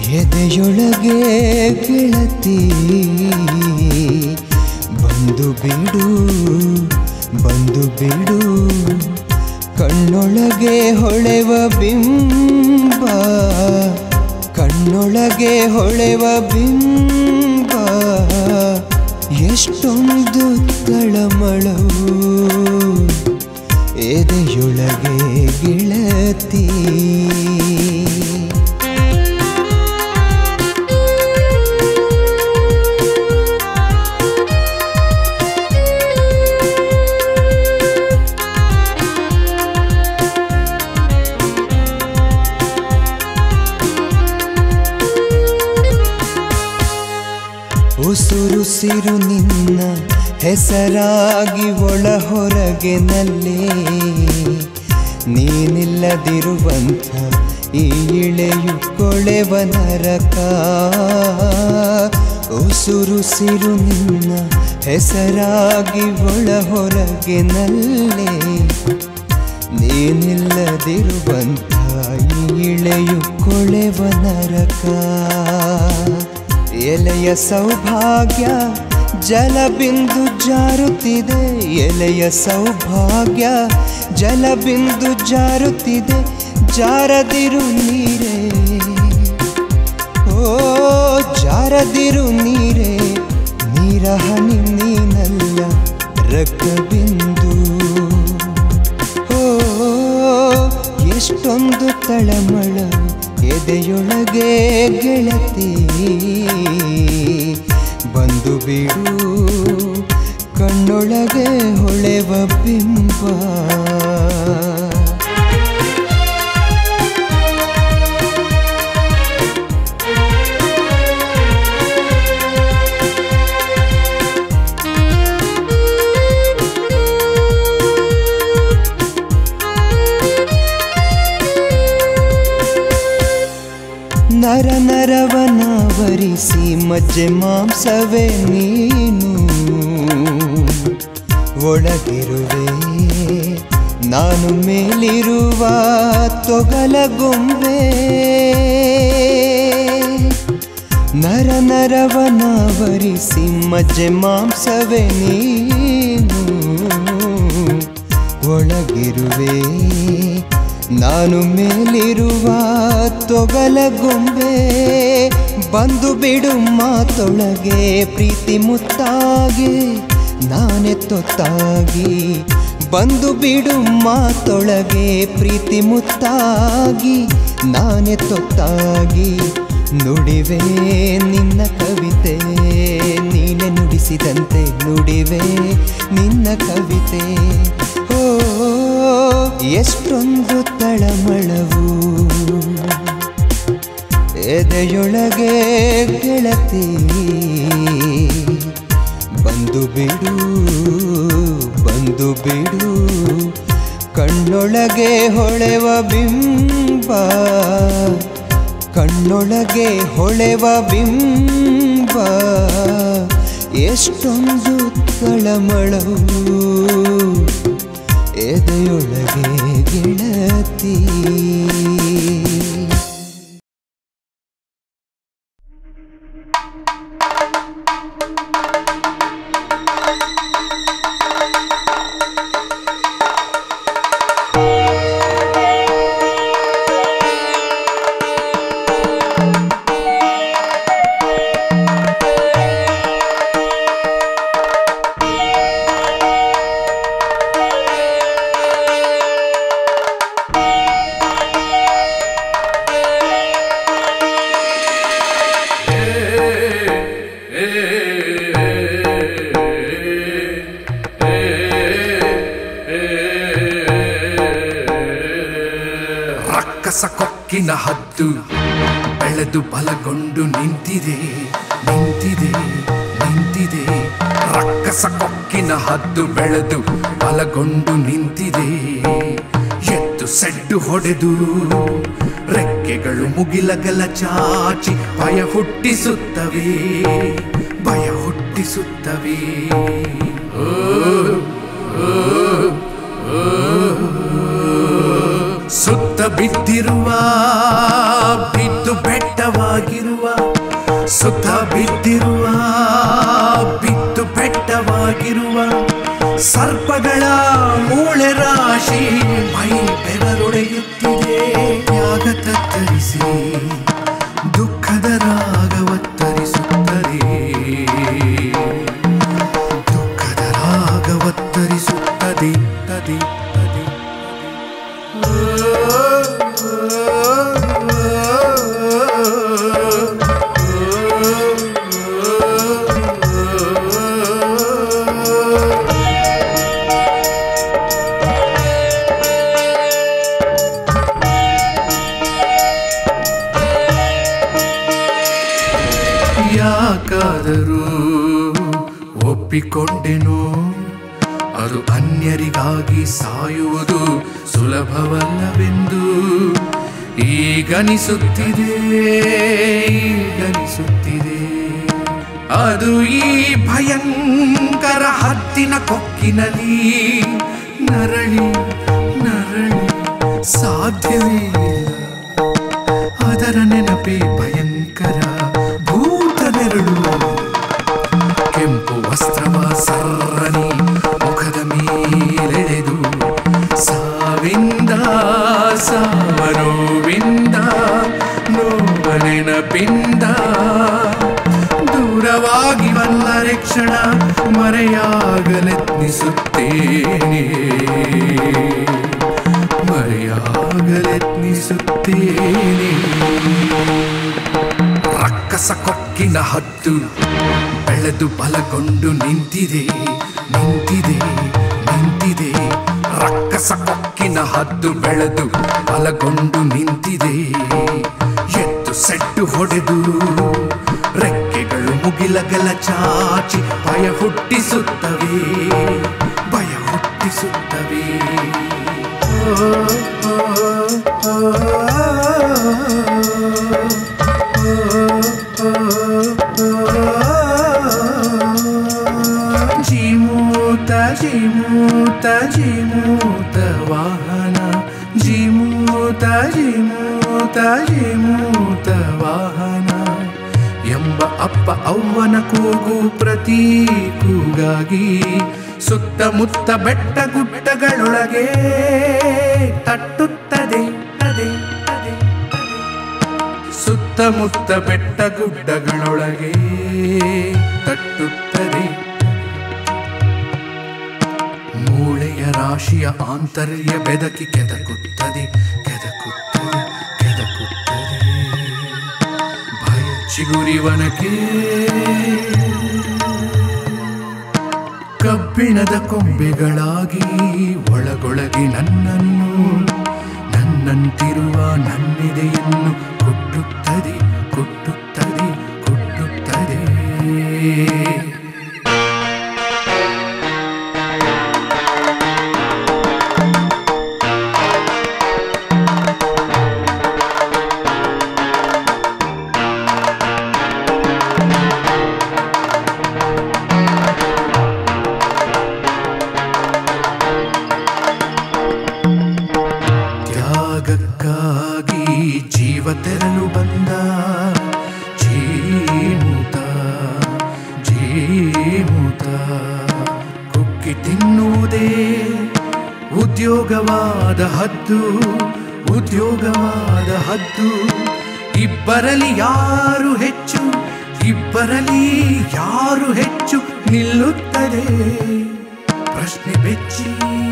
ಎದೆಯೊಳಗೆ ಗೆಳತಿ ಬಂದು ಬಿಡು ಬಂದು ಬಿಡು ಕಣ್ಣೊಳಗೆ ಹೊಳೆವ ಬಿಂಬ ಕಣ್ಣೊಳಗೆ ಹೊಳೆವ ಬಿಂಬ ಎಷ್ಟೊಂದು ತಳಮಳವು ಎದೆಯೊಳಗೆ ಗೆಳತಿ ಉಸುರುಸಿರು ನಿನ್ನ ಹೆಸರಾಗಿ ಒಳ ಹೊರಗೆ ನಲ್ಲೇ ನೀನಿಲ್ಲದಿರುವಂಥ ಈ ಇಳೆಯು ಕೊಳೆವ ನರಕ ಉಸುರುಸಿರು ನಿನ್ನ ಹೆಸರಾಗಿ ಒಳ ಹೊರಗೆ ನಲ್ಲೇ ನೀನಿಲ್ಲದಿರುವಂಥ ಈ ಇಳೆಯು ಕೊಳೆವ ನರಕ ಎಲೆಯ ಸೌಭಾಗ್ಯ ಜಲಬಿಂದು ಜಾರುತ್ತಿದೆ ಎಲೆಯ ಸೌಭಾಗ್ಯ ಜಲಬಿಂದು ಜಾರುತ್ತಿದೆ ಜಾರದಿರು ನೀರೇ ಓ ಜಾರದಿರು ನೀರೇ ನೀರ ಹನಿ ನೀನಲ್ಲ ರಕ್ತಬಿಂದು ಓ ಎಷ್ಟೊಂದು ತಳಮಳ ಎದೆಯೊಳಗೆ ಗೆಳತಿ ಬಂದು ಬಿಡು ಕಣ್ಣೊಳಗೆ ಹೊಳೆವ ಬಿಂಬ ನರ ನರವನಾವರಿಸಿ ಮಜ್ಜೆ ಮಾಂಸವೇ ನೀನು ಒಳಗಿರುವೆ ನಾನು ಮೇಲಿರುವ ತೊಗಲ ಗೊಂಬೆ ನರ ನರವನಾವರಿಸಿ ಮಜ್ಜೆ ಮಾಂಸವೇ ನೀನು ಒಳಗಿರುವೆ ನಾನು ಮೇಲಿರುವ ತೊಗಲ ಗೊಂಬೆ ಬಂದು ಬಿಡು ಮಾತೊಳಗೆ ಪ್ರೀತಿ ಮುತ್ತಾಗಿ ನಾನೇ ತೊತ್ತಾಗಿ ಬಂದು ಬಿಡು ಮಾತೊಳಗೆ ಪ್ರೀತಿ ಮುತ್ತಾಗಿ ನಾನೇ ತೊತ್ತಾಗಿ ನುಡಿವೆ ನಿನ್ನ ಕವಿತೆ ನೀನೆ ನುಡಿಸಿದಂತೆ ನುಡಿವೆ ನಿನ್ನ ಕವಿತೆ ಓ ಎಷ್ಟೊಂದು ತಳಮಳವು ಎದೆಯೊಳಗೆ ಗೆಳತಿ ಬಂದು ಬಿಡು ಬಂದು ಬಿಡು ಕಣ್ಣೊಳಗೆ ಹೊಳೆವ ಬಿಂಬ ಕಣ್ಣೊಳಗೆ ಹೊಳೆವ ಬಿಂಬ ಎಷ್ಟೊಂದು ತಳಮಳವು ಎದೆಯೊಳಗೆ ಗೆಳತಿ ರಕ್ಕಸ ಕೊಕ್ಕಿನ ಹದ್ದು ಬೆಳೆದು ಬಲಗೊಂಡು ನಿಂತಿದೆ ನಿಂತಿದೆ ನಿಂತಿದೆ ರಕ್ಕಸ ಕೊಕ್ಕಿನ ಹದ್ದು ಬೆಳೆದು ಬಲಗೊಂಡು ನಿಂತಿದೆ ಎದ್ದು ಸೆಡ್ಡು ಹೊಡೆದು ರೆಕ್ಕೆಗಳು ಮುಗಿಲಗಲ ಚಾಚಿ ಭಯ ಹುಟ್ಟಿಸುತ್ತವೆ ಭಯ ಹುಟ್ಟಿಸುತ್ತವೆ ಸುತ್ತ ಬಿದ್ದಿರುವ ಬಿದ್ದು ಬಿದ್ದು ಬೆಟ್ಟವಾಗಿರುವ ಸುತ್ತ ಬಿದ್ದಿರುವ ಬಿದ್ದು ಬೆಟ್ಟವಾಗಿರುವ ಸರ್ಪಗಳ ಮೂಳೆ ರಾಶಿ ಮೈ ಬೆವರೊಡೆಯುತ್ತಿದೆ ಯಾಗ ತತ್ತರಿಸಿ ದುಃಖದ ರಾಗವತ್ತರಿಸುತ್ತದೆ ದುಃಖದ ರಾಗವತ್ತರಿಸುತ್ತದೆ ತದೆ ತದೆ ಯಾಕಾದರೂ ಒಪ್ಪಿಕೊಂಡೆನು ಅದು ಅನ್ಯರಿಗಾಗಿ ಸಾಯುವುದು ಸುಲಭವಲ್ಲವೆಂದು ಈಗನಿಸುತ್ತಿದೆ ಈಗನಿಸುತ್ತಿದೆ ಅದು ಈ ಭಯಂಕರ ಹತ್ತಿನ ಕೊಕ್ಕಿನಲ್ಲಿ ನರಳಿ ನರಳಿ ಸಾಧ್ಯವೇ ಇಲ್ಲ ಅದರ ನೆನಪೇ ಭಯಂಕರ ಭೂತ ನೆರಳು ಕೆಂಪು ವಸ್ತ್ರವ ಸರ್ರನಿ ಮುಖದ ಮೇಲೆಳೆದು ಸಾವಿಂದ ಸಾವನೋವಿಂದ ನೋವ ನೆನಪಿಂದ ದೂರವಾಗಿ ಬಂದರೆ ಕ್ಷಣ ಮರೆಯಾಗಲೆತ್ನಿಸುತ್ತೇನೆ ಮರೆಯಾಗಲೆತ್ನಿಸುತ್ತೇನೆ ರಕ್ಕಸ ಕೊಕ್ಕಿನ ಹತ್ತು ಬೆಳೆದು ಬಲಗೊಂಡು ನಿಂತಿದೆ ನಿಂತಿದೆ ನಿಂತಿದೆ ರಕ್ಕಸ ಕೊಕ್ಕಿನ ಹದ್ದು ಬೆಳೆದು ಬಲಗೊಂಡು ನಿಂತಿದೆ ಎತ್ತು ಸೆಟ್ಟು ಹೊಡೆದು ರೆಕ್ಕೆಗಳು ಮುಗಿಲಗಲ ಚಾಚಿ ಭಯ ಹುಟ್ಟಿಸುತ್ತವೆ ಭಯ ಹುಟ್ಟಿಸುತ್ತವೆ ಓ, ಓ, ಜೀಮೂತ ಜೀಮೂತ ಜೀಮೂತ ವಾಹನ ಜೀಮೂತ ಜೀಮೂತ ಜೀಮೂತ ವಾಹನ ಎಂಬ ಅಪ್ಪ ಅವ್ವನ ಕೂಗು ಪ್ರತಿ ಕೂಗಾಗಿ ಸುತ್ತಮುತ್ತ ಬೆಟ್ಟ ಗುಡ್ಡಗಳೊಳಗೆ ತಟ್ಟುತ್ತದೆ ತದೆ ತದೆ ತದೆ ಸುತ್ತಮುತ್ತ ಬೆಟ್ಟ ಗುಡ್ಡಗಳೊಳಗೆ ತಟ್ಟುತ್ತದೆ ಮೂಳೆಯ ರಾಶಿಯ ಆಂತರ್ಯ ಬೆದಕಿ ಕೆದಕುತ್ತದೆ ಕೆದಕುತ್ತದೆ ಕೆದಕುತ್ತದೆ ಭಯ ಚಿಗುರಿವನಕ್ಕೆ ಕಬ್ಬಿಣದ ಕೊಂಬೆಗಳಾಗಿ ಒಳಗೊಳಗೆ ನನ್ನನ್ನು ನನ್ನಂತಿರುವ ನನ್ನಿದೆಯನ್ನು ಕುಟ್ಟುತ್ತದೆ ಕುಟ್ಟುತ್ತದೆ ಕುಟ್ಟುತ್ತದೆ ತ್ಯಾಗಕ್ಕಾಗಿ ಜೀವ ತೆರಲು ಬಂದ ಜೀಮೂತ ಜೀಮೂತ ಕುಕ್ಕಿ ತಿನ್ನುವುದೇ ಉದ್ಯೋಗವಾದ ಹದ್ದು ಉದ್ಯೋಗವಾದ ಹದ್ದು ಇಬ್ಬರಲ್ಲಿ ಯಾರು ಹೆಚ್ಚು ಇಬ್ಬರಲ್ಲಿ ಯಾರು ಹೆಚ್ಚು ನಿಲ್ಲುತ್ತದೆ ಪ್ರಶ್ನೆ ಬೆಚ್ಚಿ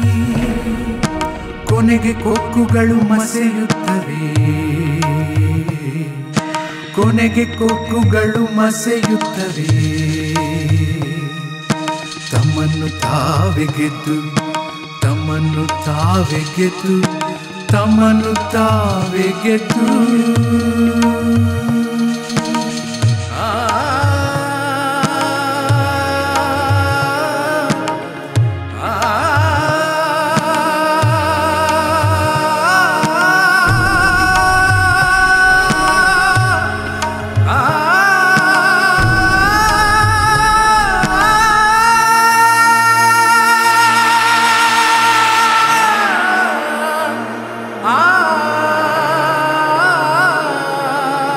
ಕೊನೆಗೆ ಕೊಕ್ಕುಗಳು ಮಸೆಯುತ್ತವೆ ಕೊನೆಗೆ ಕೊಕ್ಕುಗಳು ಮಸೆಯುತ್ತವೆ ತಮ್ಮನ್ನು ತಾವೇ ಗೆದ್ದು ತಮ್ಮನ್ನು ತಾವೇ ಗೆದ್ದು ತಮ್ಮನ್ನು ತಾವೇ ಗೆದ್ದು ಆ ಆ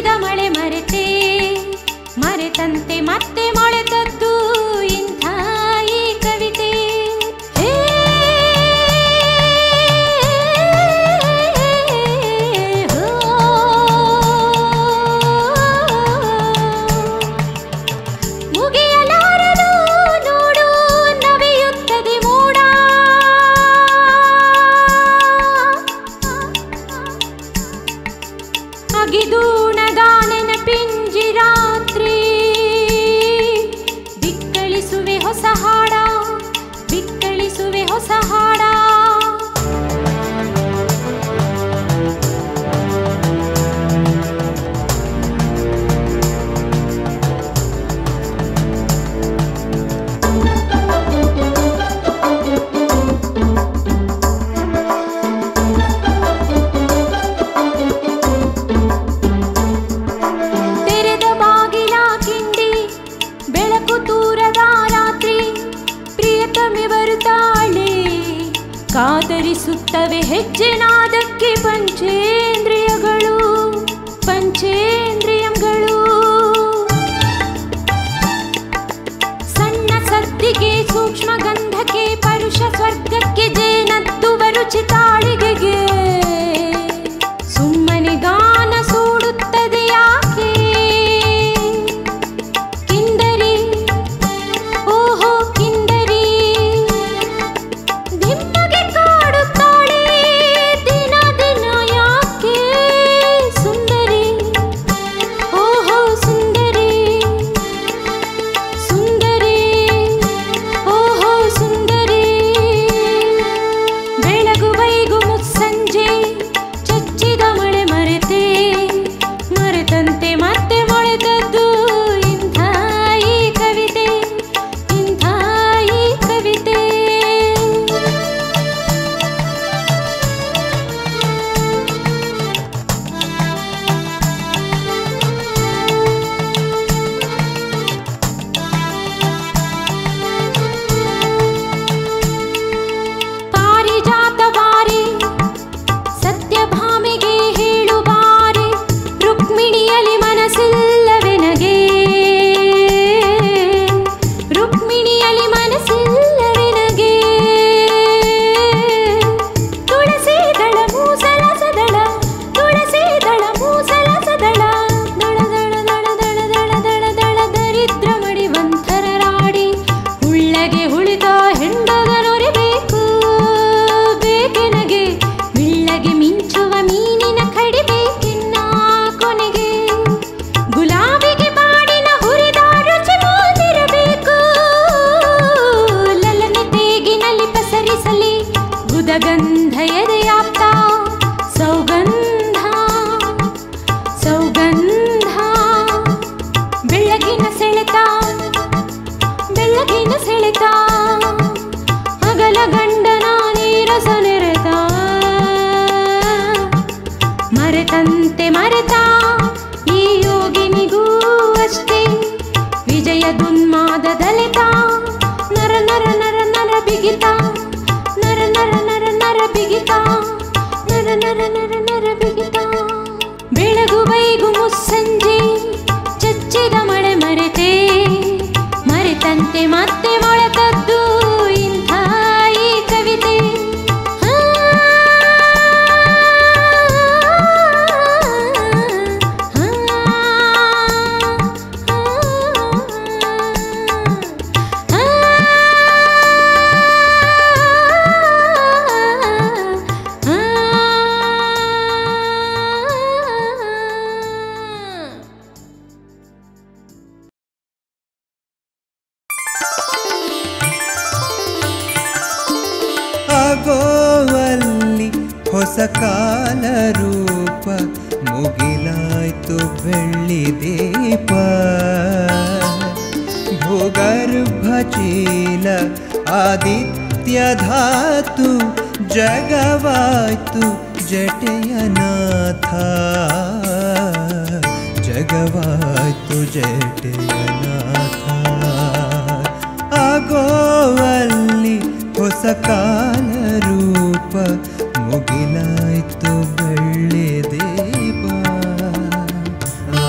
ಚಚ್ಚಿದ ಮಳೆ ಮರೆತೆ ಮರೆತಂತೆ ಮತ್ತೆ ಮೊಳೆತದ್ದು ಇಂಥ ಈ ಕವಿತೆ ಹೇ, ಹೋ. ಮುಗಿಯಲಾರದು ನೋಡು ನವಿಯುತ್ತದೆ ಮೋಡ ಅಗಿದೂಣಗಾನ ನೆನಪಿಂಜಿ ರಾತ್ರಿ ಬಿಕ್ಕಳಿಸುವೆ ಹೊಸ ಹಾಡ ಬಿಕ್ಕಳಿಸುವೆ ಹೊಸ ಹಾಡ ತೆರೆದ ಬಾಗಿಲ ಕಿಂಡಿ ಬೆಳಕು ತೂರದ ರಾತ್ರಿ ಪ್ರಿಯತಮೆ ಬರುತ್ತಾಳೆ ಕಾತರಿಸುತ್ತವೆ ಹೆಜ್ಜೆ ನಾದಕ್ಕೆ ಪಂಚೇಂದ್ರಿಯಗಳು ಪಂಚೇಂದ್ರಿಯಗಳು ಸಣ್ಣ ಸದ್ದಿಗೆ ಸೂಕ್ಷ್ಮ ಗಂಧಕ್ಕೆ ಪರುಷ ಸ್ವರ್ಗಕ್ಕೆ ಜೇನತ್ತುವ ರುಚಿ ತಾಳಿಗೆಗೆ ಸುಮ್ಮನೆ ಗಾನ ಸೂಡುತ್ತದೆ ಯಾಕೆ ಕಿಂದರಿ ಓಹೋ ಕಿಂದರಿ ದಿಮ್ಮಗೆ ಕಾಡುತ್ತಾಳೆ ದಿನ ದಿನ ಯಾಕೆ ಸುಂದರಿ ಓಹೋ ಸುಂದರಿ ಸುಂದರಿ ಓಹೋ ಸುಂದರಿ ಬೆಳಗುವೈಗು ಮುಸ್ಸಂಜೆ ಚಚ್ಚಿದ ಮಳೆ ಮರೆತೆ ಮರೆತಂತೆ ಮತ್ತೆ ಮೊಳೆದದ್ದು ಇಂಥ ಈ ಕವಿತೆ ಇಂಥ ಈ ಕವಿತೆ ಪಾರಿಜಾತ ಬಾರಿ ಸತ್ಯಭಾಮಿಗೆ ಹೇಳು ಬಾರಿ ರುಕ್ಮಿಣಿಯಲಿ ಮನಸ್ಸಿಲ್ಲವೆನಗೆ ರುಕ್ಮಿಣಿಯಲಿ ಮನಸ್ಸಿಲ್ಲವೆನಗೆ ತುಳಸಿ ದಳ ಮೂಸಲ ಸದಳ ತುಳಸಿ ದಳ ಮೂಸಲ ಸದಳ ದಳ ದಳ ದಳ ದಳ ದಳ ದಳ ದಳ ದರಿದ್ರ ಮಡಿವಂತರರಾಡಿ ಉಳ್ಳಗೆ ಉಳಿದ ಹೆಂಡದ ನೊರೆಬೇಕು ಬೇಕೆನಗೆ ಬಿಳ್ಳಗೆ ಮಿಂಚುವ ಮೀನಿನ ಕಡಿಬೇಕಿನ್ನ ಕೊನೆಗೆ ಗುಲಾಬಿಗೆ ಬಾಡಿನ ಹುರಿದ ರುಚಿ ಮೂದಿರಬೇಕು ಲಲನೆ ತೇಗಿನಲ್ಲಿ ಪಸರಿಸಲಿ ಗುದಗಂಧ ಎದೆಯಾಪ್ತ ಸೌಗಂಧ ಸೌಗಂಧ ಬೆಳಗಿನ ಸೆಳೆತ ಬೆಳಗಿನ ಸೆಳೆತ ಅಗಲ ಗಂಡನ ನೀರಸ ನೆರೆತ ಮರೆತಂತೆ ಮರೆತ ಈ ಯೋಗಿನಿಗೂ ಅಷ್ಟೇ ವಿಜಯ ದುನ್ಮಾದದಲೆತ ನರ ನರ ನರ ನರ ಬಿಗಿತ ನರ ನರ ನರ ನರ ಬಿಗಿತ ನರ ನರ ನರ ನರ ಬಿಗಿತ ಬೆಳಗು ಬೈಗು ಮುಸ್ಸಂಜೆ ಚಚ್ಚಿದ ಮಳೆ ಮರೆತೆ ಮರೆತಂತೆ ಮತ್ತೆ ಮೊಳೆತದ್ದು ಇಂಥ ಈ ಕವಿತೆ ಆ, ಆ, ಆ, ಆ. ಆಗೋವಲ್ಲಿ ಹೊಸ ಕಾಲ ರೂಪ ಮುಗಿಲಾಯ್ತು ಬೆಳ್ಳಿ ದೀಪ ಭೂಗರ್ಭ ಚೀಲ ಆದಿತ್ಯ ಧಾತು ಜಗವಾಯ್ತು ಜಟೆಯನಾಥ ಜಗವಾಯ್ತು ಜಟೆಯನಾಥ ಆಗೋವಲ್ಲಿ ಹೊಸ ಕಾಲ ರೂಪ ಮುಗಿಲಾಯ್ತು ಬೆಳ್ಳಿ ದೀಪ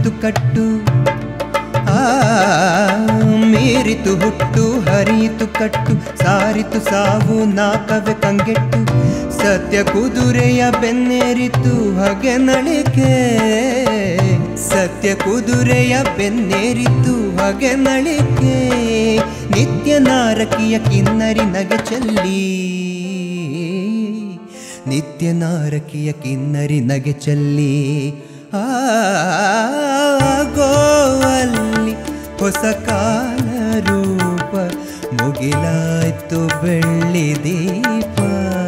ಹರಿಯಿತು ಕಟ್ಟು ಆ ಮೀರಿತು ಹುಟ್ಟು ಹರಿಯಿತು ಕಟ್ಟು ಸಾರಿತು ಸಾವು ನಾಕವೆ ಕಂಗೆಟ್ಟು ಸತ್ಯ ಕುದುರೆಯ ಬೆನ್ನೇರಿತು ಹಗೆ ನಳಿಕೆ ಸತ್ಯ ಕುದುರೆಯ ಬೆನ್ನೇರಿತು ಹಗೆ ನಳಿಕೆ ನಿತ್ಯ ನಾರಕಿಯ ಕಿನ್ನರಿ ನಗೆ ಚೆಲ್ಲಿ ನಿತ್ಯ ನಾರಕಿಯ ಕಿನ್ನರಿ ನಗೆ ಚೆಲ್ಲಿ ಆ ಗೋವಲ್ಲಿ ಹೊಸ ಕಾಲ ರೂಪ ಮುಗಿಲಾಯ್ತು ಬೆಳ್ಳಿ ದೀಪ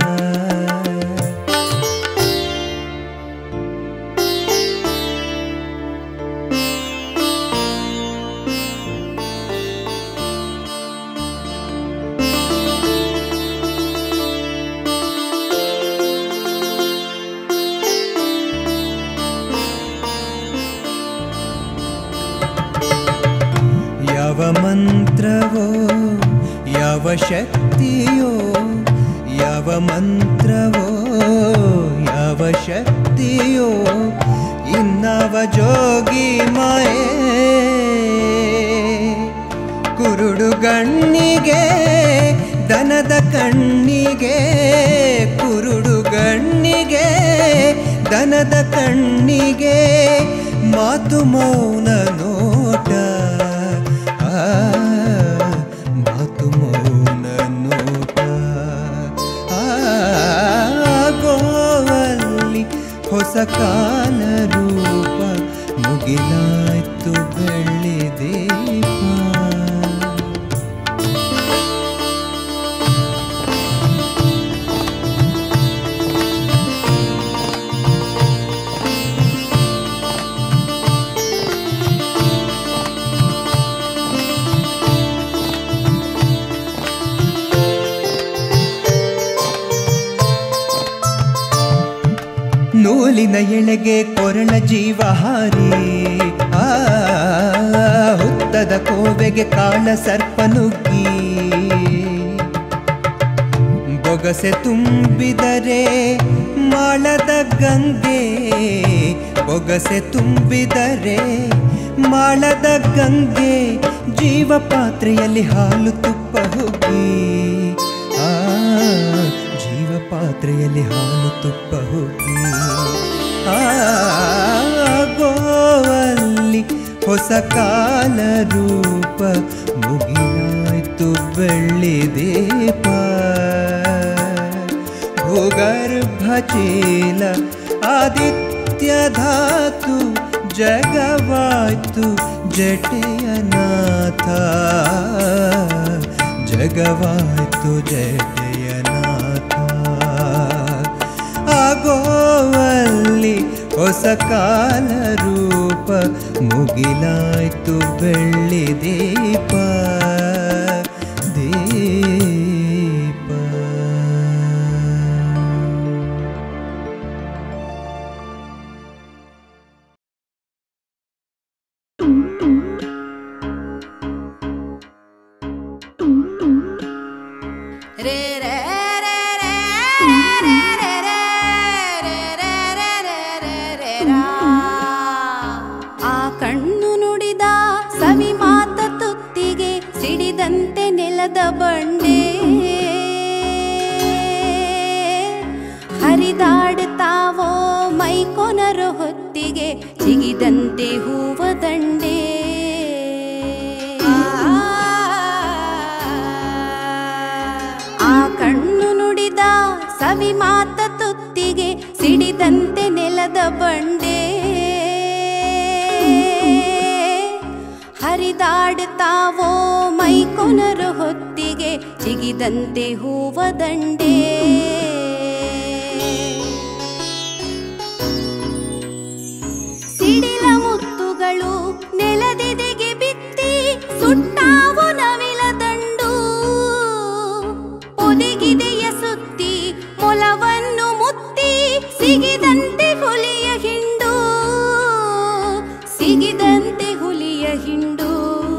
ಯಾವ ಮಂತ್ರವೋ ಯಾವ ಶಕ್ತಿಯೋ ಯಾವ ಮಂತ್ರವೋ ಯಾವ ಶಕ್ತಿಯೋ ಇನ್ನವ ಜೋಗಿ ಮಾಯೆ ಕುರುಡು ಗಣ್ಣಿಗೆ ದನದ ಕಣ್ಣಿಗೆ ಕುರುಡು ಗಣ್ಣಿಗೆ ದನದ ಕಣ್ಣಿಗೆ ಮಾತು ಮೌನ ನೋಟ ಆ, ಮಾತು ಮೌನ ನೋಟ ಆ, ಗೋವಲ್ಲಿ ಹೊಸ ಕಾಲ ರೂಪ ಮುಗಿಲಾಯ್ತು ಬೆಳ್ಳಿ ದೀಪ ನೂಲಿನ ಎಳೆಗೆ ಕೊರಳ ಜೀವಹಾರಿ ಆ ಹುತ್ತದ ಕೋವೆಗೆ ಕಾಳ ಸರ್ಪ ನುಗ್ಗಿ ಬೊಗಸೆ ತುಂಬಿದರೆ ಮಾಳದ ಗಂಗೆ ಬೊಗಸೆ ತುಂಬಿದರೆ ಮಾಳದ ಗಂಗೆ ಜೀವ ಪಾತ್ರೆಯಲ್ಲಿ ಹಾಲು ತುಪ್ಪ ಹುಗ್ಗಿ ಆ ಜೀವ ಪಾತ್ರೆಯಲ್ಲಿ ಹಾಲು ತುಪ್ಪ ಹುಗ್ಗಿ ಆ ಗೋವಲ್ಲಿ ಹೊಸ ಕಾಲ ರೂಪ ಮುಗಿಲಾಯ್ತು ಬೆಳ್ಳಿ ದೀಪ ಭೂಗರ್ಭ ಚೀಲ ಆದಿತ್ಯ ಧಾತು ಜಗವಾಯ್ತು ಜಟೆಯ ನಾಥ ಜಗವಾಯ್ತು ಜಟೆಯ ನಾಥ ಆಗೋವಲ್ಲಿ ಹೊಸ ಕಾಲ ರೂಪ ಮುಗಿಲಾಯ್ತು ಬೆಳ್ಳಿ ದೀಪ ದೀಪ ರೇ ರೇ ರೇ ರೇ ರೇ ರೇ ರೇ ರೇ ರೇ ರೇ ರೇ ರೇ ರಾ. ಆ ಕಣ್ಣು ನುಡಿದ ಸವಿ ಮಾತ ತುತ್ತಿಗೆ ಸಿಡಿದಂತೆ ನೆಲದ ಬಂಡೆ ಹರಿದಾಡುತ್ತಾವೋ ಮೈಕೊನರ ಹೊತ್ತಿಗೆ ಚಿಗಿದಂತೆ ಹೂವ ದಂಡೆ ಆ ಕಣ್ಣು ನುಡಿದ ಸವಿ ಮಾತ ತುತ್ತಿಗೆ ಸಿಡಿದಂತೆ ನೆಲದ ಬಂಡೆ ಹರಿದಾಡುತ್ತಾವೋ ಮೈಕೊನರ ಹೊತ್ತಿಗೆ ಚಿಗಿದಂತೆ ಹೂವ ದಂಡೆ ಸಿಡಿಲ ಮುತ್ತುಗಳು ನೆಲದೆದೆಗೆ ಬಿತ್ತಿ ಸುಟ್ಟಾವು ನವಿಲ ದಂಡು ಒದಗಿದೆಯ ಸುತ್ತಿ ಮೊಲವನ್ನು ಮುತ್ತಿ ಸಿಗಿದಂತೆ ಹುಲಿಯ ಹಿಂಡು ಸಿಗಿದಂತೆ ಹುಲಿಯ ಹಿಂಡು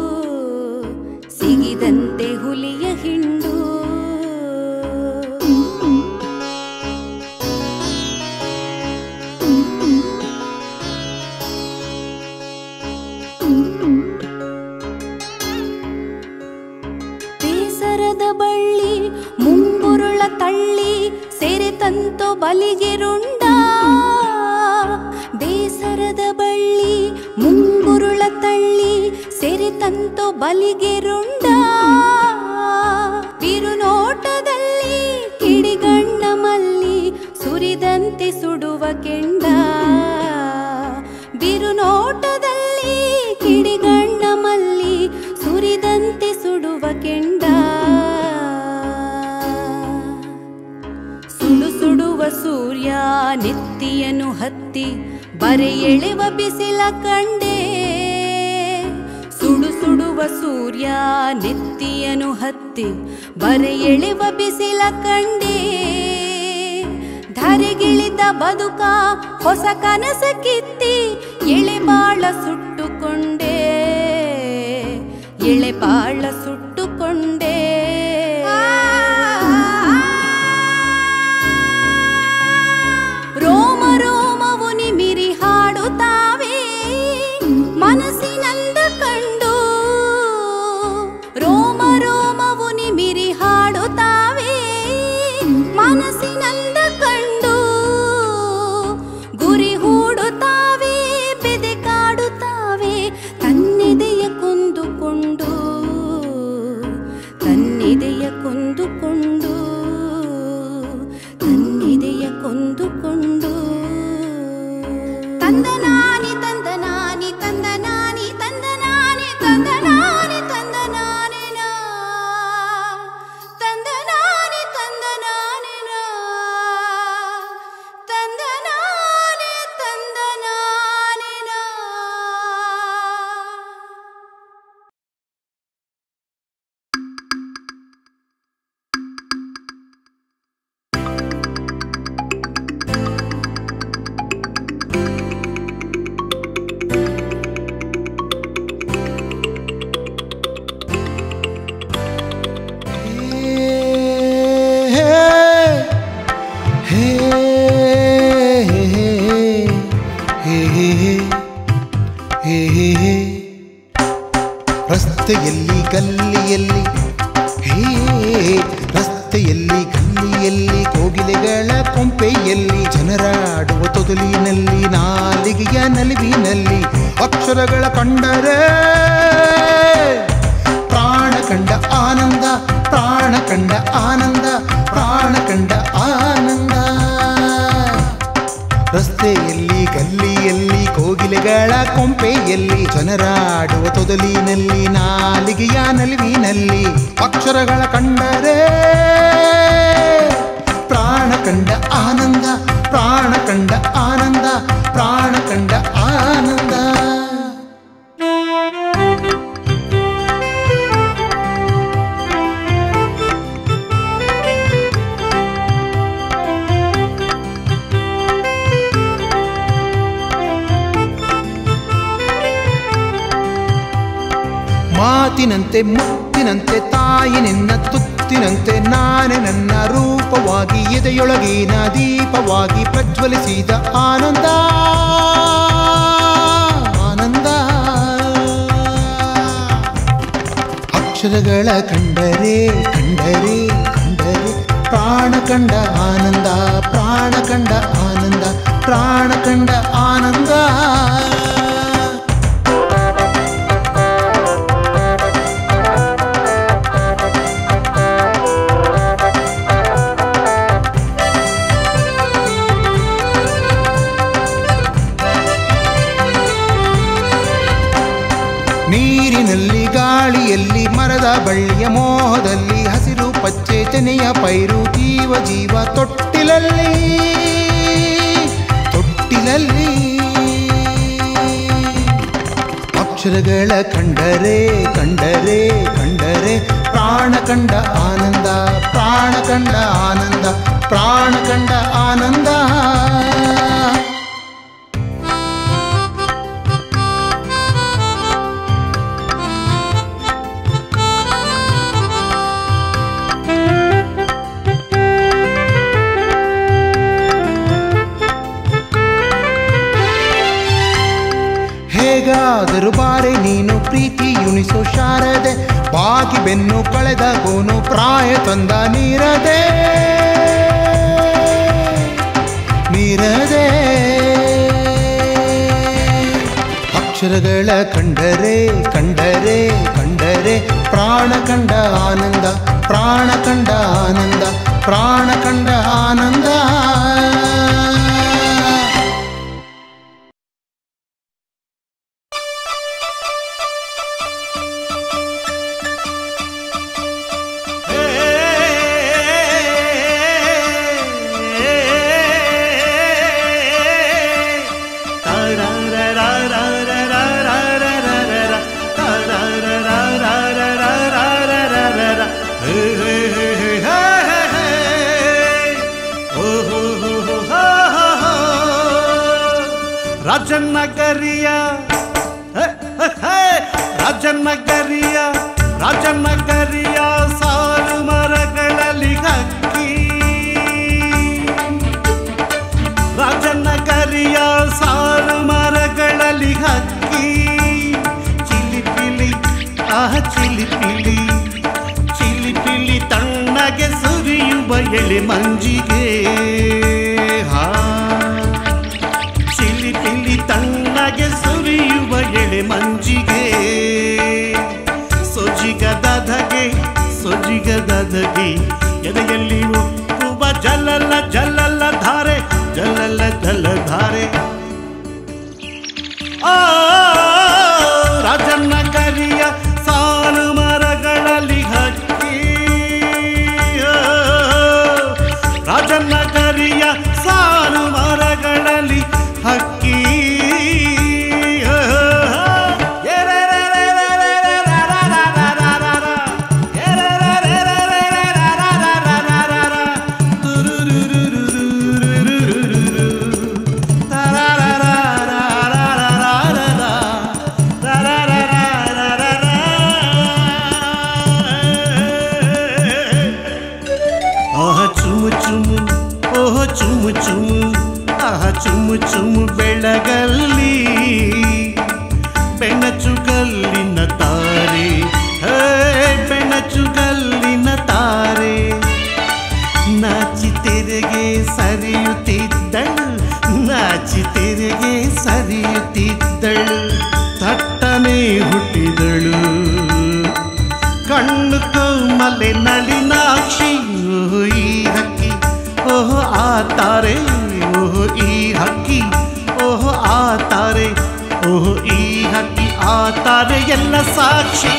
ಸಿಗಿದಂತೆ ಹುಲಿಯ ಹಿಂಡು ತಳ್ಳಿ ಸೆರೆ ತಂತು ಬಲಿಗೆ ರುಂಡ ಬೇಸರದ ಬಳ್ಳಿ ಮುಂಗುರುಳ ತಳ್ಳಿ ಸೆರೆ ತಂತು ಬಲಿಗೆ ರುಂಡ ಬಿರುನೋಟದಲ್ಲಿ ಕಿಡಿಗಣ್ಣ ಮಲ್ಲಿ ಸುರಿದಂತೆ ಸುಡುವ ಕೆಂಡ ಬಿರುನೋಟದಲ್ಲಿ ಕಿಡಿಗಣ್ಣ ಮಲ್ಲಿ ಸುರಿದಂತೆ ಸುಡುವ ಕೆಂಡ ಸುಡು ಸುಡುವ ಸೂರ್ಯ ನೆತ್ತಿಯನು ಹತ್ತಿ ಬರೆ ಎಳೆವ ಬಿಸಿಲ ಕಂಡೆ ಸುಡು ಸುಡುವ ಸೂರ್ಯ ನೆತ್ತಿಯನು ಹತ್ತಿ ಬರೆ ಎಳೆವ ಬಿಸಿಲ ಕಂಡೆ ಧರೆಗಿಳಿದ ಬದುಕ ಹೊಸ ಕನಸ ಕಿತ್ತಿ ಎಳೆ ಬಾಳ ಸುಟ್ಟುಕೊಂಡೆ ಎಳೆ ಬಾಳ ಸುಟ್ಟುಕೊಂಡೆ ರೋಮ ರೋಮವು ನಿಮಿರಿ ಹಾಡುತ್ತಾವೆ ಮನಸ್ಸಿನಂದ ಕಂಡು ರೋಮ ರೋಮವು ನಿಮಿರಿ ಹಾಡುತ್ತಾವೆ ಮನಸ್ಸಿನಂದ ಕಂಡು ಗುರಿ ಹೂಡುತ್ತಾವೆ ಬೆದೆ ಕಾಡುತ್ತಾವೆ ತನ್ನೆದೆಯ ಕೊಂದುಕೊಂಡು ತನ್ನೆದೆಯ ಕೊಂದುಕೊಂಡು ತನ್ನೆದೆಯ ಕೊಂದುಕೊಂಡು ತಂದನಾನಿ ತಂದನಾನಿ ತಂದನಾನಿ ತಂದನಾನಿ ತಂದನಾನಿ ತಂದನಾನಿ ನಾ. ತಂದನಾನಿ ತಂದನಾನಿ ನಾ. ತಂದನಾನಿ ತಂದನಾನಿ ನಾ. ರಸ್ತೆಯಲ್ಲಿ ಗಲ್ಲಿಯಲ್ಲಿ ಹೇ ರಸ್ತೆಯಲ್ಲಿ ಗಲ್ಲಿಯಲ್ಲಿ ಕೋಗಿಲೆಗಳ ಕೊಂಪೆಯಲ್ಲಿ ಜನರಾಡುವ ತೊದಲಿನಲ್ಲಿ ನಾಲಿಗೆಯ ನಲಿವಿನಲ್ಲಿ ಅಕ್ಷರಗಳ ಕಂಡರೆ ಪ್ರಾಣ ಕಂಡ ಆನಂದ ಪ್ರಾಣ ಕಂಡ ಆನಂದ ಪ್ರಾಣ ಕಂಡ ಆನಂದ ರಸ್ತೆಯಲ್ಲಿ ಗಲ್ಲಿಯಲ್ಲಿ ಕೋಗಿಲೆಗಳ ಕೊಂಪೆಯಲ್ಲಿ ಜನರಾಡುವ ತೊದಲಿನಲ್ಲಿ ನಾಲಿಗೆಯ ನಲಿವಿನಲ್ಲಿ ಅಕ್ಷರಗಳ ಕಂಡರೆ ಪ್ರಾಣ ಕಂಡ ಆನಂದ ಪ್ರಾಣ ಕಂಡ ಆನಂದ ಪ್ರಾಣ ಕಂಡ ಆನಂದ ಮಾತಿನಂತೆ ಮುತ್ತಿನಂತೆ ತಾಯಿ ನಿನ್ನ ತುತ್ತಿನಂತೆ ನಾನೇ ನನ್ನ ರೂಪವಾಗಿ ಎದೆಯೊಳಗಿನ ದೀಪವಾಗಿ ಪ್ರಜ್ವಲಿಸಿದ ಆನಂದ ಆನಂದ ಅಕ್ಷರಗಳ ಕಂಡರೆ ಕಂಡರೆ ಕಂಡರೆ ಪ್ರಾಣ ಕಂಡ ಆನಂದ ಪ್ರಾಣ ಕಂಡ ಆನಂದ ಪ್ರಾಣ ಕಂಡ ಆನಂದ ನೀರಿನಲ್ಲಿ ಗಾಳಿಯಲ್ಲಿ ಮರದ ಬಳ್ಳಿಯ ಮೋಹದಲ್ಲಿ ಹಸಿರು ಪಚ್ಚೆ ತೆನೆಯ ಪೈರು ಜೀವ ಜೀವ ತೊಟ್ಟಿಲಲ್ಲಿ ತೊಟ್ಟಿಲಲ್ಲಿ ಅಕ್ಷರಗಳ ಕಂಡರೆ ಕಂಡರೆ ಕಂಡರೆ ಪ್ರಾಣ ಕಂಡ ಆನಂದ ಪ್ರಾಣ ಕಂಡ ಆನಂದ ಪ್ರಾಣ ಕಂಡ ಆನಂದ ಹೇಗಾದರೂ ಬಾರೆ ನೀನು ಪ್ರೀತಿ ಯುಣಿಸೋ ಶಾರದೆ ಬಾಗಿ ಬೆನ್ನು ಕಳೆದ ಗೋನು ಪ್ರಾಯ ತಂದ ನೀರದೆ ಅಕ್ಷರಗಳ ಕಂಡರೆ ಕಂಡರೆ ಕಂಡರೆ ಪ್ರಾಣ ಕಂಡ ಆನಂದ ಪ್ರಾಣ ಕಂಡ ಆನಂದ ಪ್ರಾಣ ಕಂಡ ಆನಂದ ರಾಜನಗರಿಯ ಹೇ, ಹೇ, ಹೇ, ರಾಜನಗರಿಯ ರಾಜನಗರಿಯ ಸಾಲು ಮರಗಳಲ್ಲಿ ಹಕ್ಕಿ ರಾಜನಗರಿಯ ಸಾಲು ಮರಗಳಲ್ಲಿ ಹಕ್ಕಿ ಚಿಲಿಪಿಲಿ ಆಹ ಚಿಲಿಪಿಲಿ ಚಿಲಿಪಿಲಿ ತಣ್ಣಗೆ ಸುರಿಯುವ ಎಳೆ ಮಂಜಿಗೆ ಹಾ ಚಿಲಿ ಪಿಲಿ ತಣ್ಣಗೆ ಸುರಿಯುವ ಎಳೆ ಮಂಜಿಗೆ ಸೊಜಿಗದಧಗೆ ಸೊಜಿಗದಧಗೆ ಎದೆಯಲ್ಲಿ ಉಕ್ಕುವ ಜಲಲ ಜಲಲ ಧಾರೆ ಜಲಲ ಜಲಧಾರೆ ಆ ರಾಜನ್ನ ಕರಿಯ ಸಾಲು ಮರಗಳಲ್ಲಿ ಹಕ್ಕಿ ರಾಜನ್ನ ಕರಿಯ ಸಾಲು ಮರಗಳಲ್ಲಿ ಹಕ್ಕಿ ಆಹ ಚುಮು ಚುಮು ಓಹ ಚುಮು ಚುಮು ಆಹ ಚುಮು ಚುಮು ಬೆಳಗಲ್ಲಿ ಬೆಣಚುಗಲ್ಲಿನ ತಾರೆ ಹೇ ಬೆಣಚುಗಲ್ಲಿನ ತಾರೆ ನಾಚಿ ತೆರೆಗೆ ಸರಿಯುತ್ತಿದ್ದಳು ನಾಚಿ ತೆರೆಗೆ ಸರಿಯುತ್ತಿದ್ದಳು ತಟ್ಟನೆ ಹುಟ್ಟಿದಳು ಕಣ್ಣು ಕೋಮಲೆ ನಳಿನಾಕ್ಷಿ ಓಹೋ ಈ ಹಕ್ಕಿ ಓಹೋ ಆ ತಾರೆ ಓಹೋ ಈ ಹಕ್ಕಿ ಓಹೋ ಆ ತಾರೆ ಓಹೋ ಈ ಹಕ್ಕಿ ಆ ತಾರೆ ಎಲ್ಲ ಸಾಕ್ಷಿ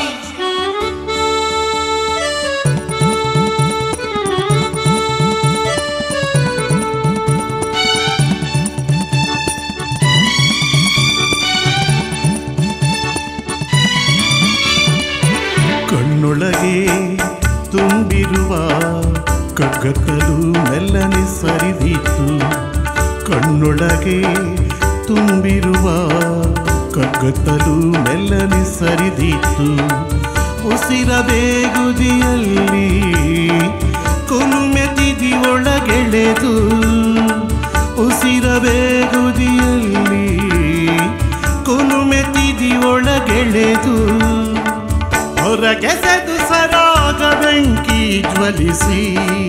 ಕಣ್ಣೊಳಗೆ ತುಂಬಿರುವ ಕಗ್ಗತ್ತಲು ಮೆಲ್ಲನೆ ಸರಿದೀತು ಕಣ್ಣೊಳಗೆ ತುಂಬಿರುವ ಕಗ್ಗತ್ತಲು ಮೆಲ್ಲನೆ ಸರಿದೀತು ಉಸಿರ ಬೇಗುದಿಯಲ್ಲಿ ಕುಲುಮೆತಿದಿ ಒಳಗೆಳೆದು ಉಸಿರ ಬೇಗುದಿಯಲ್ಲಿ ಕುಲುಮೆತಿದಿ ಒಳಗೆಳೆದು ಹೊರಗೆಸೆದು ಸರಾಗ ಬೆಂಕಿ ಜ್ವಲಿಸಿ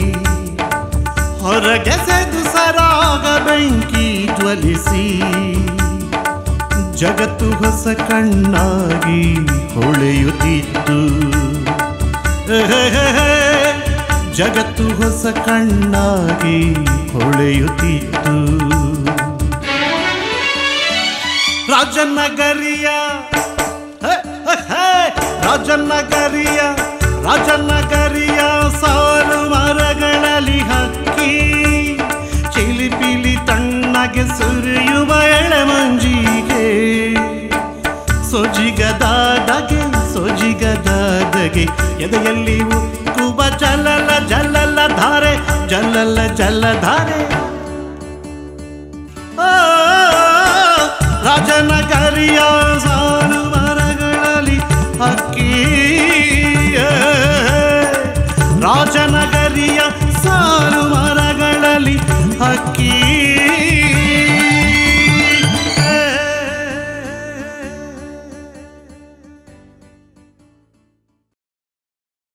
ಹೊರಗೆಸೆದು ಸರಾಗ ಬೆಂಕಿ ಜ್ವಲಿಸಿ ಜಗತ್ತು ಹೊಸ ಕಣ್ಣಾಗಿ ಹೊಳೆಯುತ್ತಿತ್ತು ಜಗತ್ತು ಹೊಸ ಕಣ್ಣಾಗಿ ಹೊಳೆಯುತ್ತಿತ್ತು ರಾಜನಗರಿಯ ಹೇ, ಹೇ, ಹೇ, ರಾಜನಗರಿಯ ರಾಜನಗರಿಯ ಸಾಲು ಮರಗಳಲ್ಲಿ ಹಕ್ಕಿ ಚಿಲಿಪಿಲಿ ತಣ್ಣಗೆ ಸುರಿಯುವ ಎಳೆ ಮಂಜಿಗೆ ಸೊಜಿಗದಾದಗೆ ಸೊಜಿಗದಾದಗೆ ಎದೆಯಲ್ಲಿ ಉಕ್ಕುವ ಜಲಲ ಜಲಲ ಧಾರೆ ಜಲಲ ಜಲಧಾರೆ ಆ, ರಾಜನಗರಿಯ ಸಾಲು ಮರಗಳಲ್ಲಿ ಹಕ್ಕಿ ರಾಜನಗರಿಯ ಸಾಲು ಮರಗಳಲ್ಲಿ ಹಕ್ಕಿ